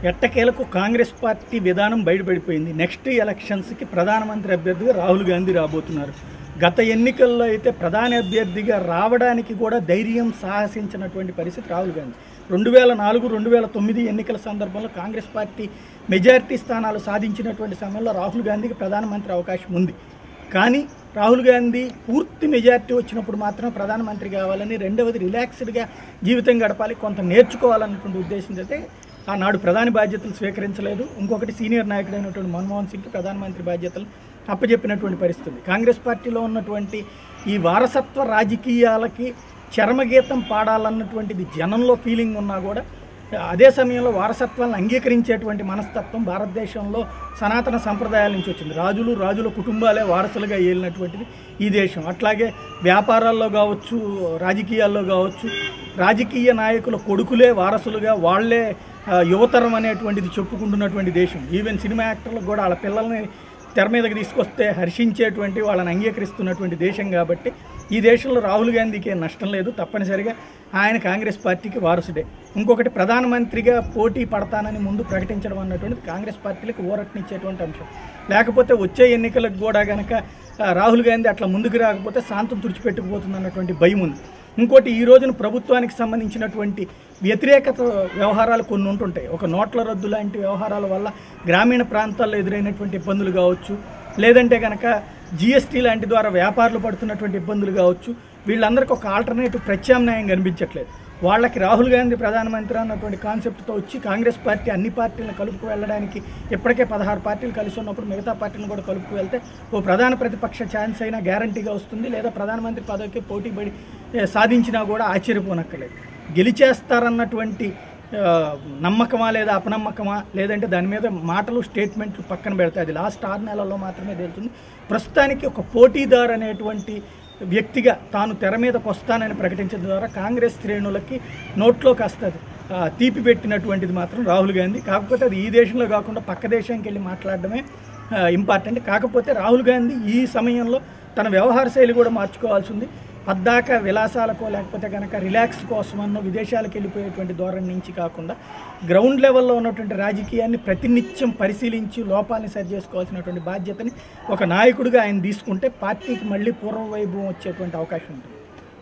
ఎట్టకేలకు కాంగ్రెస్ పార్టీ విధానం బయటపడిపోయింది నెక్స్ట్ ఎలక్షన్స్కి ప్రధానమంత్రి అభ్యర్థిగా రాహుల్ గాంధీ రాబోతున్నారు గత ఎన్నికల్లో అయితే ప్రధాని అభ్యర్థిగా రావడానికి కూడా ధైర్యం సాహసించినటువంటి పరిస్థితి రాహుల్ గాంధీ రెండు వేల నాలుగు రెండు వేల తొమ్మిది ఎన్నికల సందర్భంలో కాంగ్రెస్ పార్టీ మెజారిటీ స్థానాలు సాధించినటువంటి సమయంలో రాహుల్ గాంధీకి ప్రధానమంత్రి అవకాశం ఉంది కానీ రాహుల్ గాంధీ పూర్తి మెజారిటీ వచ్చినప్పుడు మాత్రం ప్రధానమంత్రి కావాలని రెండవది రిలాక్స్డ్గా జీవితం గడపాలి కొంత నేర్చుకోవాలన్నటువంటి ఉద్దేశంతో అయితే ఆనాడు ప్రధాని బాధ్యతలు స్వీకరించలేదు ఇంకొకటి సీనియర్ నాయకుడైనటువంటి మన్మోహన్ సింగ్కి ప్రధానమంత్రి బాధ్యతలు అప్పచెప్పినటువంటి పరిస్థితి ఉంది. కాంగ్రెస్ పార్టీలో ఉన్నటువంటి ఈ వారసత్వ రాజకీయాలకి చరమగీతం పాడాలన్నటువంటిది జనంలో ఫీలింగ్ ఉన్నా కూడా అదే సమయంలో వారసత్వాలను అంగీకరించేటువంటి మనస్తత్వం భారతదేశంలో సనాతన సంప్రదాయాల నుంచి వచ్చింది రాజులు రాజుల కుటుంబాలే వారసులుగా ఏలినటువంటిది ఈ దేశం అట్లాగే వ్యాపారాల్లో కావచ్చు రాజకీయాల్లో కావచ్చు రాజకీయ నాయకుల కొడుకులే వారసులుగా వాళ్ళే ఆ, యువతరం అనేటువంటిది చెప్పుకుంటున్నటువంటి దేశం ఈవెన్ సినిమా యాక్టర్లకు కూడా వాళ్ళ పిల్లల్ని తెర మీదకి తీసుకొస్తే హర్షించేటువంటి వాళ్ళని అంగీకరిస్తున్నటువంటి దేశం కాబట్టి ఈ దేశంలో రాహుల్ గాంధీకి ఏం నష్టం లేదు తప్పనిసరిగా ఆయన కాంగ్రెస్ పార్టీకి వారసుడే ఇంకొకటి ప్రధానమంత్రిగా పోటీ పడతానని ముందు ప్రకటించడం అన్నటువంటిది కాంగ్రెస్ పార్టీలకు ఊరటనిచ్చేటువంటి అంశం లేకపోతే వచ్చే ఎన్నికలకు కూడా గనక ఆ, రాహుల్ గాంధీ అట్లా ముందుకు రాకపోతే శాంతం తుడిచిపెట్టుకుపోతుంది అన్నటువంటి భయం ఉంది ఇంకోటి ఈ రోజున ప్రభుత్వానికి సంబంధించినటువంటి వ్యతిరేకత వ్యవహారాలు కొన్ని ఉంటుంటాయి ఒక నోట్ల రద్దు లాంటి వ్యవహారాల వల్ల గ్రామీణ ప్రాంతాల్లో ఎదురైనటువంటి ఇబ్బందులు కావచ్చు లేదంటే కనుక జిఎస్టీ లాంటి ద్వారా వ్యాపారులు పడుతున్నటువంటి ఇబ్బందులు కావచ్చు వీళ్ళందరికీ ఒక ఆల్టర్నేటివ్ ప్రత్యామ్నాయం కనిపించట్లేదు వాళ్ళకి రాహుల్ గాంధీ ప్రధానమంత్రి అన్నటువంటి కాన్సెప్ట్తో వచ్చి కాంగ్రెస్ పార్టీ అన్ని పార్టీలను కలుపుకు వెళ్ళడానికి ఇప్పటికే పదహారు పార్టీలు కలిసి ఉన్నప్పుడు మిగతా పార్టీలను కూడా కలుపుకు వెళ్తే ఓ ప్రధాన ప్రతిపక్ష ఛాన్స్ అయినా గ్యారంటీగా వస్తుంది లేదా ప్రధానమంత్రి పదవికి పోటీ పడి ఏ, సాధించినా కూడా ఆశ్చర్యపోనక్కర్లేదు గెలిచేస్తారన్నటువంటి ఆ, నమ్మకమా లేదా అపనమ్మకమా లేదంటే దాని మీద మాటలు స్టేట్మెంట్లు పక్కన పెడతాయి అది లాస్ట్ ఆరు నెలల్లో మాత్రమే తెలుస్తుంది ప్రస్తుతానికి ఒక పోటీదారు అనేటువంటి వ్యక్తిగా తాను తెర మీదకి వస్తానని ప్రకటించడం ద్వారా కాంగ్రెస్ శ్రేణులకి నోట్లో కాస్త ఆ, తీపి పెట్టినటువంటిది మాత్రం రాహుల్ గాంధీ కాకపోతే అది ఈ దేశంలో కాకుండా పక్క దేశానికి వెళ్ళి మాట్లాడడమే ఇంపార్టెంట్ కాకపోతే రాహుల్ గాంధీ ఈ సమయంలో తన వ్యవహార శైలి కూడా మార్చుకోవాల్సి ఉంది పద్దాక విలాసాలకో లేకపోతే కనుక రిలాక్స్ కోసమన్నో విదేశాలకు వెళ్ళిపోయేటువంటి ధోరణి నుంచి కాకుండా గ్రౌండ్ లెవెల్లో ఉన్నటువంటి రాజకీయాన్ని ప్రతినిత్యం పరిశీలించి లోపాలని సరి చేసుకోవాల్సినటువంటి బాధ్యతని ఒక నాయకుడిగా ఆయన తీసుకుంటే పార్టీకి మళ్ళీ పూర్వ వైభవం వచ్చేటువంటి అవకాశం ఉంటుంది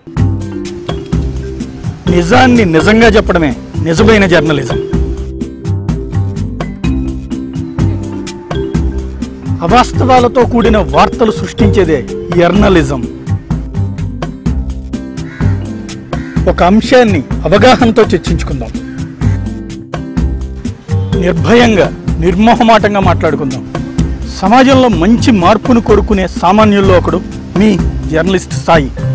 నిజాన్ని నిజంగా చెప్పడమే నిజమైన జర్నలిజం అవాస్తవాలతో కూడిన వార్తలు సృష్టించేదే జర్నలిజం ఒక అంశాన్ని అవగాహనతో చర్చించుకుందాం నిర్భయంగా నిర్మోహమాటంగా మాట్లాడుకుందాం సమాజంలో మంచి మార్పును కోరుకునే సామాన్యుల్లో ఒకడు మీ జర్నలిస్ట్ సాయి